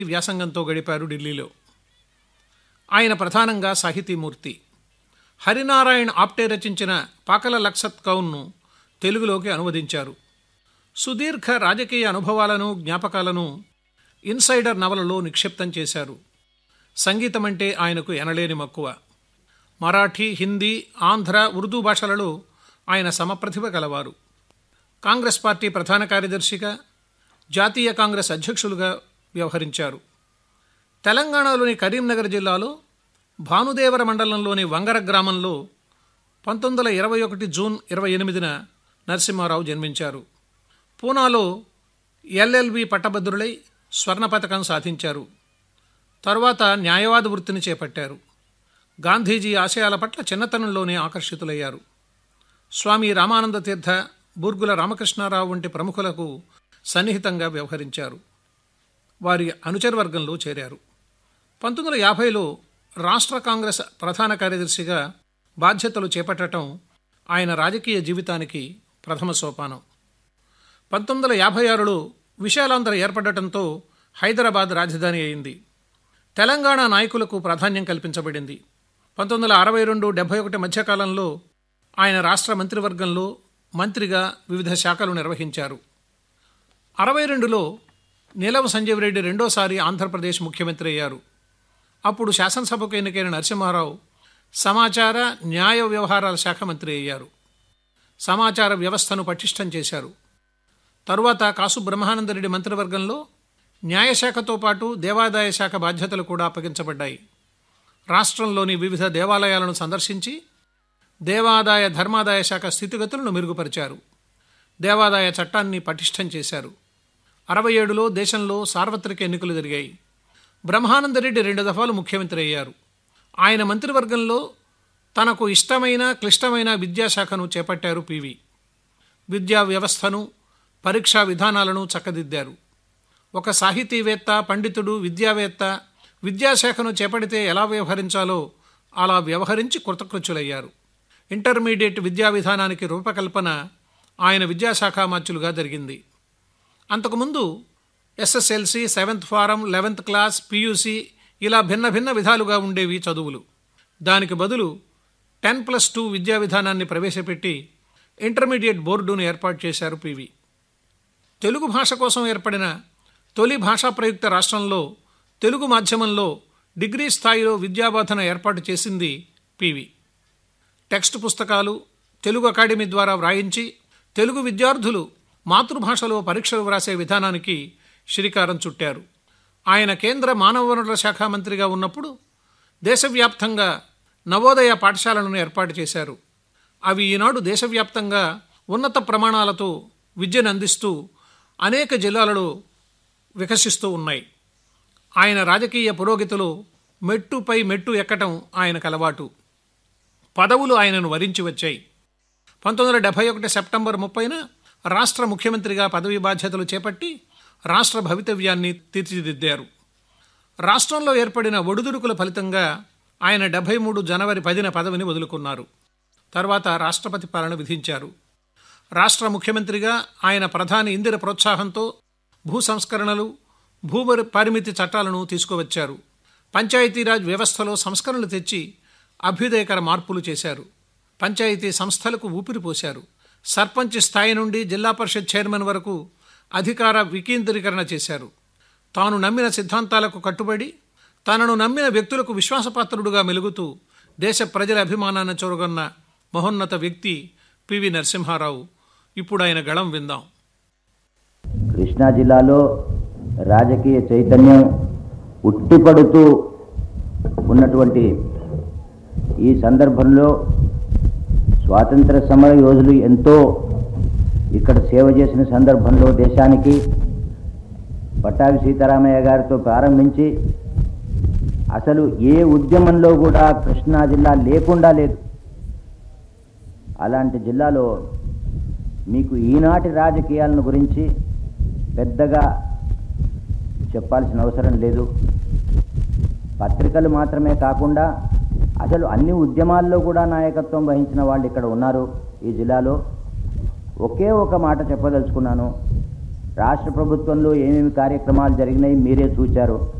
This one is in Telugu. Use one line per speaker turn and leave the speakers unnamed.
వ్యాసంగంతో గడిపారు ఢిల్లీలో ఆయన ప్రధానంగా సాహితీమూర్తి హరినారాయణ్ ఆప్టే రచించిన పాకల లక్సత్ కౌన్ను తెలుగులోకి అనువదించారు సుదీర్ఘ రాజకీయ అనుభవాలను జ్ఞాపకాలను ఇన్సైడర్ నవలలో నిక్షిప్తం చేశారు సంగీతం అంటే ఆయనకు ఎనలేని మక్కువ మరాఠీ హిందీ ఆంధ్ర ఉర్దూ భాషలలో ఆయన సమప్రతిభ కలవారు కాంగ్రెస్ పార్టీ ప్రధాన కార్యదర్శిగా జాతీయ కాంగ్రెస్ అధ్యక్షులుగా వ్యవహరించారు తెలంగాణలోని కరీంనగర్ జిల్లాలో భానుదేవర మండలంలోని వంగర గ్రామంలో పంతొమ్మిది వందల ఇరవై ఒకటి జూన్ ఇరవై ఎనిమిదిన నరసింహారావు జన్మించారు పూనాలో ఎల్ఎల్బి పట్టభద్రులై స్వర్ణ పథకం సాధించారు తరువాత న్యాయవాద వృత్తిని చేపట్టారు గాంధీజీ ఆశయాల పట్ల చిన్నతనంలోనే ఆకర్షితులయ్యారు స్వామి రామానంద తీర్థ బూర్గుల రామకృష్ణారావు వంటి ప్రముఖులకు సన్నిహితంగా వ్యవహరించారు వారి అనుచరవర్గంలో చేరారు పంతొమ్మిది వందల యాభైలో రాష్ట్ర కాంగ్రెస్ ప్రధాన కార్యదర్శిగా బాధ్యతలు చేపట్టడం ఆయన రాజకీయ జీవితానికి ప్రథమ సోపానం పంతొమ్మిది వందల యాభై ఆరులో విశాలాంధ్ర ఏర్పడటంతో హైదరాబాద్ రాజధాని అయింది తెలంగాణ నాయకులకు ప్రాధాన్యం కల్పించబడింది పంతొమ్మిది వందల అరవై రెండు డెబ్బై ఒకటి మధ్యకాలంలో ఆయన రాష్ట్ర మంత్రివర్గంలో మంత్రిగా వివిధ శాఖలు నిర్వహించారు అరవై రెండులో నీలవ సంజీవరెడ్డి రెండోసారి ఆంధ్రప్రదేశ్ ముఖ్యమంత్రి అయ్యారు అప్పుడు శాసనసభకు ఎన్నికైన నరసింహారావు సమాచార న్యాయ వ్యవహారాల శాఖ మంత్రి అయ్యారు సమాచార వ్యవస్థను పటిష్టం చేశారు తరువాత కాసు బ్రహ్మానందరెడ్డి మంత్రివర్గంలో న్యాయశాఖతో పాటు దేవాదాయ శాఖ బాధ్యతలు కూడా అప్పగించబడ్డాయి రాష్ట్రంలోని వివిధ దేవాలయాలను సందర్శించి దేవాదాయ ధర్మాదాయ శాఖ స్థితిగతులను మెరుగుపరిచారు దేవాదాయ చట్టాన్ని పటిష్టం చేశారు అరవై ఏడులో దేశంలో సార్వత్రిక ఎన్నికలు జరిగాయి బ్రహ్మానందరెడ్డి రెండు దఫాలు ముఖ్యమంత్రి అయ్యారు ఆయన మంత్రివర్గంలో తనకు ఇష్టమైన క్లిష్టమైన విద్యాశాఖను చేపట్టారు పివి విద్యా వ్యవస్థను పరీక్షా విధానాలను చక్కదిద్దారు ఒక సాహితీవేత్త పండితుడు విద్యావేత్త విద్యాశాఖను చేపడితే ఎలా వ్యవహరించాలో అలా వ్యవహరించి కృతకృత్యులయ్యారు ఇంటర్మీడియట్ విద్యా విధానానికి రూపకల్పన ఆయన విద్యాశాఖ మార్చులుగా జరిగింది అంతకుముందు SSLC seventh form eleventh class PUC ఇలా భిన్న భిన్న విధాలుగా ఉండేవి చదువులు దానికి బదులు టెన్ ప్లస్ టూ విద్యా విధానాన్ని ప్రవేశపెట్టి ఇంటర్మీడియట్ బోర్డును ఏర్పాటు చేశారు పివి తెలుగు భాష కోసం ఏర్పడిన తొలి భాషా ప్రయుక్త రాష్ట్రంలో తెలుగు మాధ్యమంలో డిగ్రీ స్థాయిలో విద్యాబోధన ఏర్పాటు చేసింది పివి టెక్స్ట్ పుస్తకాలు తెలుగు అకాడమీ ద్వారా వ్రాయించి తెలుగు విద్యార్థులు మాతృభాషలో పరీక్షలు వ్రాసే విధానానికి శ్రీకారం చుట్టారు ఆయన కేంద్ర మానవ వనరుల శాఖ మంత్రిగా ఉన్నప్పుడు దేశవ్యాప్తంగా నవోదయ పాఠశాలను ఏర్పాటు చేశారు అవి ఈనాడు దేశవ్యాప్తంగా ఉన్నత ప్రమాణాలతో విద్యను అందిస్తూ అనేక జిల్లాలలో వికసిస్తూ ఉన్నాయి ఆయన రాజకీయ పురోగతిలో మెట్టుపై మెట్టు ఎక్కటం ఆయనకు అలవాటు పదవులు ఆయనను వరించి వచ్చాయి పంతొమ్మిది వందల డెబ్బై ఒకటి సెప్టెంబర్ ముప్పైన రాష్ట్ర ముఖ్యమంత్రిగా పదవి బాధ్యతలు చేపట్టి రాష్ట్ర భవితవ్యాన్ని తీర్చిదిద్దారు రాష్ట్రంలో ఏర్పడిన ఒడిదుడుకుల ఫలితంగా ఆయన డెబ్బై మూడు జనవరి పదిన పదవిని వదులుకున్నారు తర్వాత రాష్ట్రపతి పాలన విధించారు రాష్ట్ర ముఖ్యమంత్రిగా ఆయన ప్రధాని ఇందిర ప్రోత్సాహంతో భూ సంస్కరణలు భూ పరిమితి చట్టాలను తీసుకువచ్చారు పంచాయతీరాజ్ వ్యవస్థలో సంస్కరణలు తెచ్చి అభ్యుదయకర మార్పులు చేశారు పంచాయతీ సంస్థలకు ఊపిరిపోశారు సర్పంచ్ స్థాయి నుండి జిల్లా పరిషత్ చైర్మన్ వరకు అధికార వికేంద్రీకరణ చేశారు తాను నమ్మిన సిద్ధాంతాలకు కట్టుబడి తనను నమ్మిన వ్యక్తులకు విశ్వాసపాత్రుడుగా మెలుగుతూ దేశ ప్రజల అభిమానాన్ని చొరగొన్న మహోన్నత వ్యక్తి పివి నరసింహారావు ఇప్పుడు ఆయన గళం విందాం
కృష్ణా జిల్లాలో రాజకీయ చైతన్యం ఉట్టిపడుతూ ఉన్నటువంటి ఈ సందర్భంలో స్వాతంత్ర సమర యోధులు ఎంతో ఇక్కడ సేవ చేసిన సందర్భంలో దేశానికి పట్టాభి సీతారామయ్య గారితో ప్రారంభించి అసలు ఏ ఉద్యమంలో కూడా కృష్ణా జిల్లా లేకుండా లేదు అలాంటి జిల్లాలో మీకు ఈనాటి రాజకీయాలను గురించి పెద్దగా చెప్పాల్సిన అవసరం లేదు పత్రికలు మాత్రమే కాకుండా అసలు అన్ని ఉద్యమాల్లో కూడా నాయకత్వం వహించిన వాళ్ళు ఇక్కడ ఉన్నారు ఈ జిల్లాలో ఒకే ఒక మాట చెప్పదలుచుకున్నాను రాష్ట్ర ప్రభుత్వంలో ఏమేమి కార్యక్రమాలు జరిగినాయి మీరే చూచారు